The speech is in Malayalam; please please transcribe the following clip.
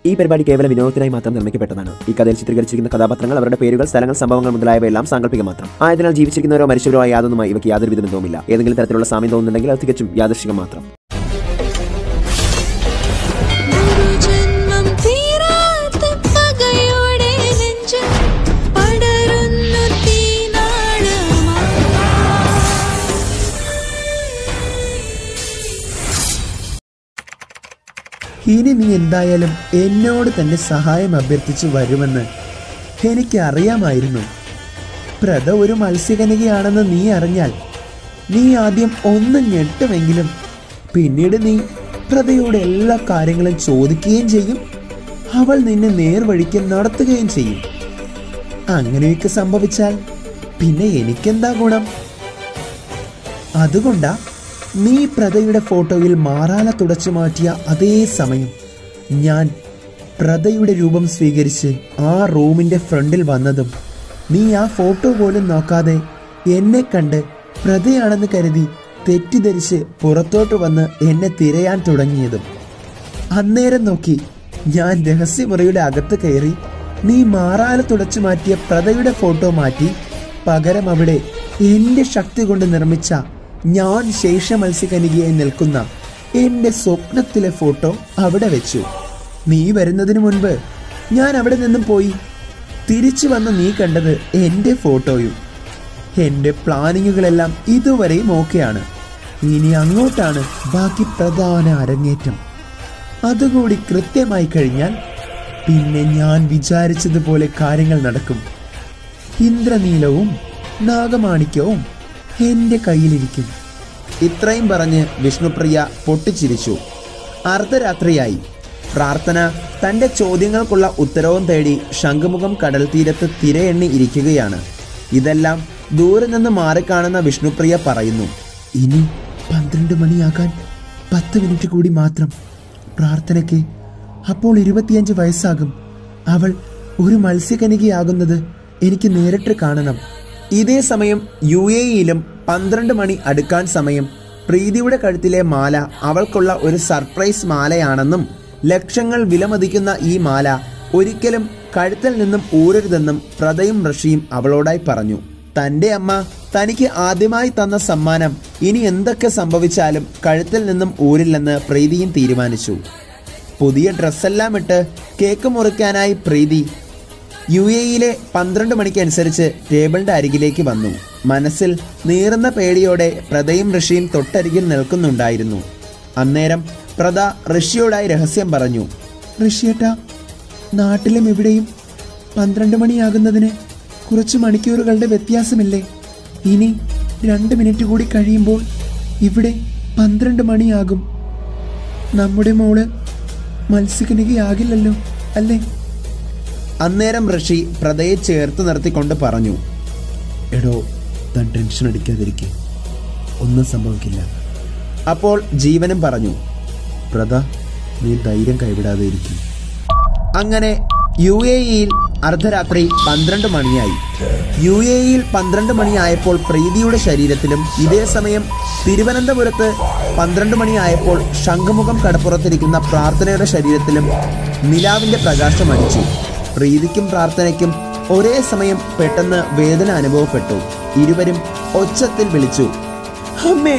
ഈ പരിപാടി കേവലം വിനോദത്തിനായി മാത്രം നിർമ്മിക്കപ്പെട്ടതാണ് ഈ കഥയിൽ ചിത്രീകരിച്ചിരിക്കുന്ന കഥാപാത്രങ്ങൾ അവരുടെ പേരുകൾ സ്ഥലങ്ങൾ സംഭവങ്ങൾ മുതലായവയെല്ലാം സാങ്കല്പിക മാത്രം ആയതിനാൽ ജീവിച്ചിരിക്കുന്നവരോ മരിച്ചവരോ ആയ യാതൊന്നുമായി ഇവയ്ക്ക് യാതൊരു വിധ ബന്ധവുമില്ല ഏതെങ്കിലും തരത്തിലുള്ള സാമ്യം തോന്നുന്നുണ്ടെങ്കിൽ അത് തികച്ചും യാദൃശികം മാത്രം ഒരു ജന്മം തീരാത്ത പകയോടെ നെഞ്ചിൽ പടരുന്നു ഇനി നീ എന്തായാലും എന്നോട് തന്നെ സഹായം അഭ്യർത്ഥിച്ചു വരുമെന്ന് എനിക്കറിയാമായിരുന്നു പ്രത ഒരു മത്സ്യകനികയാണെന്ന് നീ അറിഞ്ഞാൽ നീ ആദ്യം ഒന്ന് ഞെട്ടുമെങ്കിലും പിന്നീട് നീ പ്രതയോട് എല്ലാ കാര്യങ്ങളും ചോദിക്കുകയും ചെയ്യും അവൾ നിന്നെ നേർവഴിക്ക് നടത്തുകയും ചെയ്യും അങ്ങനെയൊക്കെ സംഭവിച്ചാൽ പിന്നെ എനിക്കെന്താ ഗുണം അതുകൊണ്ടാ നീ പ്രതയുടെ ഫോട്ടോയിൽ മാറാല തുടച്ചു മാറ്റിയ അതേ സമയം ഞാൻ പ്രതയുടെ രൂപം സ്വീകരിച്ച് ആ റൂമിന്റെ ഫ്രണ്ടിൽ വന്നതും നീ ആ ഫോട്ടോ പോലും നോക്കാതെ എന്നെ കണ്ട് പ്രതയാണെന്ന് കരുതി തെറ്റിദ്ധരിച്ച് പുറത്തോട്ട് വന്ന് എന്നെ തിരയാൻ തുടങ്ങിയതും അന്നേരം നോക്കി ഞാൻ രഹസ്യമുറിയുടെ അകത്ത് കയറി നീ മാറാല തുടച്ചു മാറ്റിയ പ്രതയുടെ ഫോട്ടോ മാറ്റി പകരം അവിടെ എന്റെ ശക്തി കൊണ്ട് നിർമ്മിച്ച ഞാൻ ശേഷ മത്സ്യകനികയായി നിൽക്കുന്ന എന്റെ സ്വപ്നത്തിലെ ഫോട്ടോ അവിടെ വെച്ചു നീ വരുന്നതിന് മുൻപ് ഞാൻ അവിടെ നിന്നും പോയി തിരിച്ചു വന്ന് നീ കണ്ടത് എന്റെ ഫോട്ടോയും എന്റെ പ്ലാനിങ്ങുകളെല്ലാം ഇതുവരെയും ഓക്കെയാണ് ഇനി അങ്ങോട്ടാണ് ബാക്കി പ്രധാന അരങ്ങേറ്റം അതുകൂടി കൃത്യമായി കഴിഞ്ഞാൽ പിന്നെ ഞാൻ വിചാരിച്ചതുപോലെ കാര്യങ്ങൾ നടക്കും ഇന്ദ്രനീലവും നാഗമാണിക്യവും എന്റെ കയ്യിലിരിക്കും ഇത്രയും പറഞ്ഞ് വിഷ്ണുപ്രിയ പൊട്ടിച്ചിരിച്ചു അർദ്ധരാത്രിയായി പ്രാർത്ഥന തന്റെ ചോദ്യങ്ങൾക്കുള്ള ഉത്തരവും തേടി ശംഖുമുഖം കടൽ തീരത്ത് തിരയെണ്ണി ഇരിക്കുകയാണ് ഇതെല്ലാം ദൂരെ നിന്ന് മാറിക്കാണുന്ന വിഷ്ണുപ്രിയ പറയുന്നു ഇനി പന്ത്രണ്ട് മണിയാകാൻ പത്ത് മിനിറ്റ് കൂടി മാത്രം പ്രാർത്ഥനയ്ക്ക് അപ്പോൾ ഇരുപത്തിയഞ്ച് വയസ്സാകും അവൾ ഒരു മത്സ്യകനികയാകുന്നത് എനിക്ക് നേരിട്ട് കാണണം ഇതേ സമയം യു എയിലും പന്ത്രണ്ട് മണി അടുക്കാൻ സമയം പ്രീതിയുടെ കഴുത്തിലെ മാല അവൾക്കുള്ള ഒരു സർപ്രൈസ് മാലയാണെന്നും ലക്ഷങ്ങൾ വിലമതിക്കുന്ന ഈ മാല ഒരിക്കലും കഴുത്തിൽ നിന്നും ഊരരുതെന്നും പ്രതയും ഋഷിയും അവളോടായി പറഞ്ഞു തന്റെ അമ്മ തനിക്ക് ആദ്യമായി തന്ന സമ്മാനം ഇനി എന്തൊക്കെ സംഭവിച്ചാലും കഴുത്തിൽ നിന്നും ഊരില്ലെന്ന് പ്രീതിയും തീരുമാനിച്ചു പുതിയ ഡ്രസ്സെല്ലാം ഇട്ട് കേക്ക് മുറിക്കാനായി പ്രീതി യു എയിലെ പന്ത്രണ്ട് മണിക്കനുസരിച്ച് ടേബിളിന്റെ അരികിലേക്ക് വന്നു മനസ്സിൽ നീറുന്ന പേടിയോടെ പ്രതയും ഋഷിയും തൊട്ടരികിൽ നിൽക്കുന്നുണ്ടായിരുന്നു അന്നേരം പ്രത ഋഷിയോടായി രഹസ്യം പറഞ്ഞു ഋഷിയേട്ടാ നാട്ടിലും ഇവിടെയും പന്ത്രണ്ട് മണിയാകുന്നതിന് കുറച്ച് മണിക്കൂറുകളുടെ വ്യത്യാസമില്ലേ ഇനി രണ്ട് മിനിറ്റ് കൂടി കഴിയുമ്പോൾ ഇവിടെ പന്ത്രണ്ട് മണിയാകും നമ്മുടെ മോള് മത്സ്യകനികയാകില്ലല്ലോ അല്ലേ അന്നേരം ഋഷി പ്രതയെ ചേർത്ത് നിർത്തിക്കൊണ്ട് പറഞ്ഞു എടോ താൻ ടെൻഷൻ അടിക്കാതിരിക്കെ ഒന്നും സംഭവിക്കില്ല അപ്പോൾ ജീവനും പറഞ്ഞു പ്രത നീ ധൈര്യം കൈവിടാതെ ഇരിക്കും അങ്ങനെ യു എ ഇയിൽ അർദ്ധരാത്രി പന്ത്രണ്ട് മണിയായി യു എ ഇയിൽ പന്ത്രണ്ട് മണിയായപ്പോൾ പ്രീതിയുടെ ശരീരത്തിലും ഇതേ സമയം തിരുവനന്തപുരത്ത് പന്ത്രണ്ട് മണിയായപ്പോൾ ശംഖുമുഖം കടപ്പുറത്തിരിക്കുന്ന പ്രാർത്ഥനയുടെ ശരീരത്തിലും നിലാവിന്റെ പ്രകാശം അടിച്ചു പ്രീതിക്കും പ്രാർത്ഥനയ്ക്കും ഒരേ സമയം പെട്ടെന്ന് വേദന അനുഭവപ്പെട്ടു ഇരുവരും ഒച്ചത്തിൽ വിളിച്ചു അമ്മേ